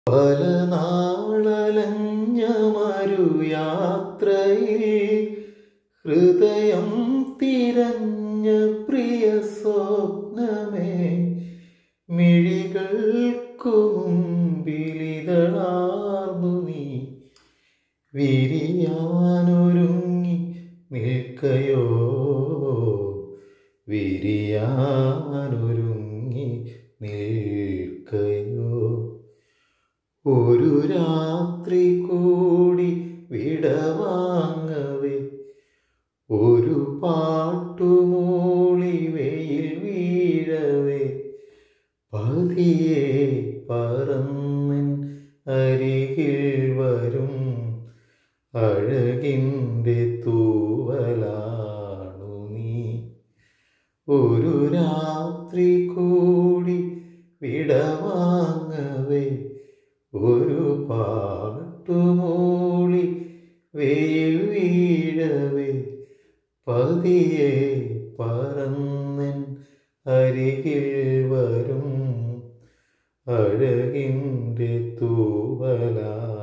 പല നാളലഞ്ഞ മരുയാത്രയിൽ ഹൃദയം തിരഞ്ഞ പ്രിയ സ്വപ്നമേ മിഴികൾക്കു മുമ്പിലിതളാർന്നു നീ വിരിയാനൊരുങ്ങി നിൽക്കയോ വിരിയാനൊരുങ്ങി നിൽക്കയോ ഒരു രാത്രി കൂടി വിടവാങ്ങവേ ഒരു പാട്ടുമൂളി വെയിൽ വീഴവേ പതിയെ പറന്നൻ അരികിൽ വരും അഴകിൻ്റെ തൂവലാണു നീ ഒരു രാത്രി കൂടി വിടവാങ്ങവേ ഒരു പാട്ടുമൂളി വെയിൽ വീഴവേ പതിയെ പറന്നൻ അരികിൽ വരും അഴകിൻ്റെ തൂവലാ